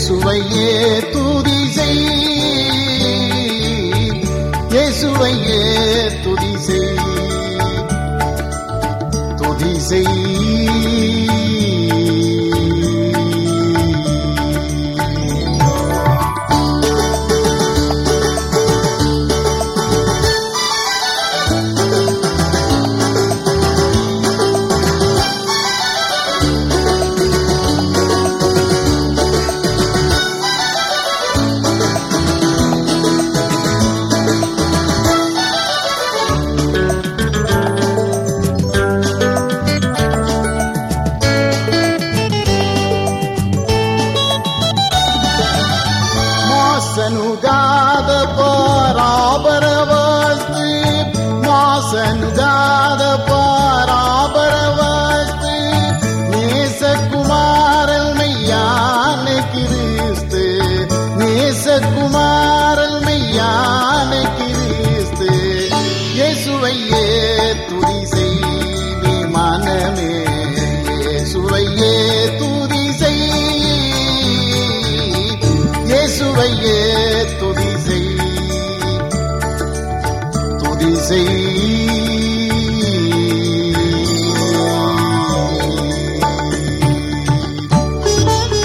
இயேசுவையே துதி செய் இயேசுவையே துதி செய் துதி செய் ಮಾಸನುಗಾದ ಪರಾಬರವಸ್ತು ಮಾಸನುಗಾದ பராபரவஸ்து நேசகுமாரல் மெய்யான கிறிஸ்து நேசகுமாரல் மெய்யான கிறிஸ்து இயேசுவையே துதி செய் நீ மனமே இயேசுவையே துதி செய் இயேசுவையே துதி செய் துதி செய்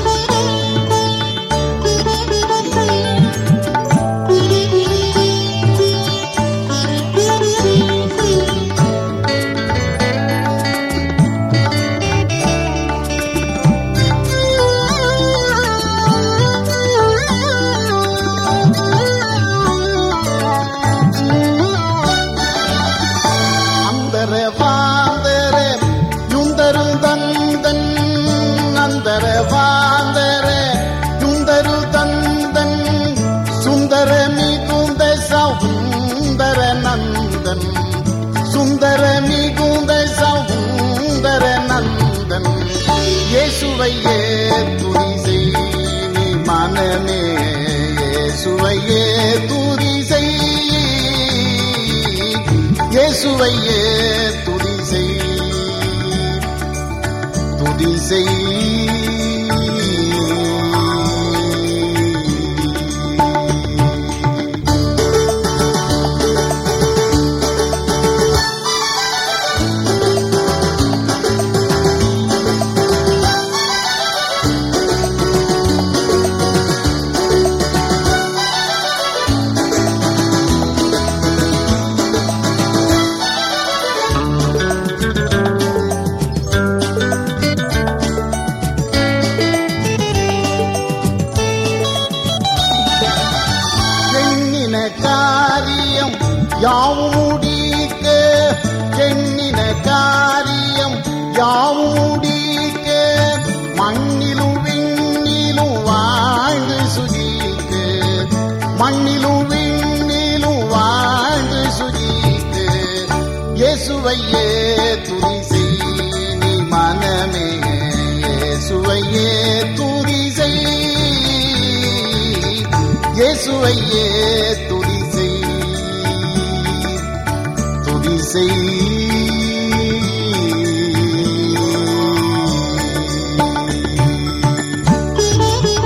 அந்தர வாந்தர யுந்தரு தந்தன் அந்தர வாந்தர யுந்தரு தந்தன் சுந்தர மிகுந்த சௌந்தர நந்தன் சுந்தர மிகுந்த சௌந்தர நந்தன் இயேசுவையே துதி செய் நீ மனமே இயேசுவையே துதி செய் இயேசுவையே துதி செய் துதி செய் எண்ணின காரியம் யாவும் முடிக்க எண்ணின காரியம் யாவும் முடிக்க மண்ணிலும் விண்ணிலும் வாழ்ந்து சுகிக்க மண்ணிலும் விண்ணிலும் வாழ்ந்து சுகிக்க இயேசுவையே துதி செய் நீ மனமே இயேசுவையே துதி செய் இயேசுவையே துதி செய் துதி செய்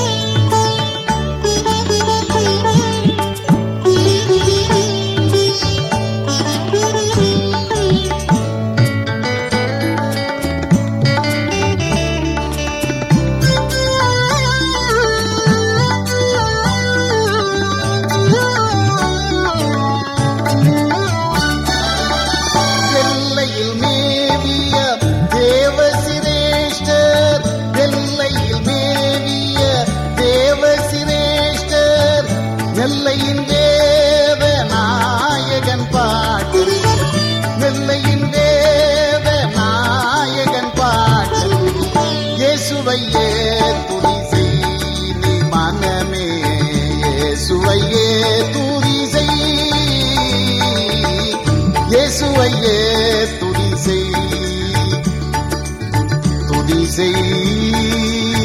எல்லையில் மேவிய தேவ சிரேஷ்டர் எல்லையில் மேவிய தேவ சிரேஷ்டர் எல்லையின் வேத நாயகன் பாட்டு நெல்லையின் வேத நாயகன் பாட்டு இயேசுவையே துதி செய் நீ மனமே இயேசுவையே துதி செய் இயேசுவையே துதி செய் துதி செய்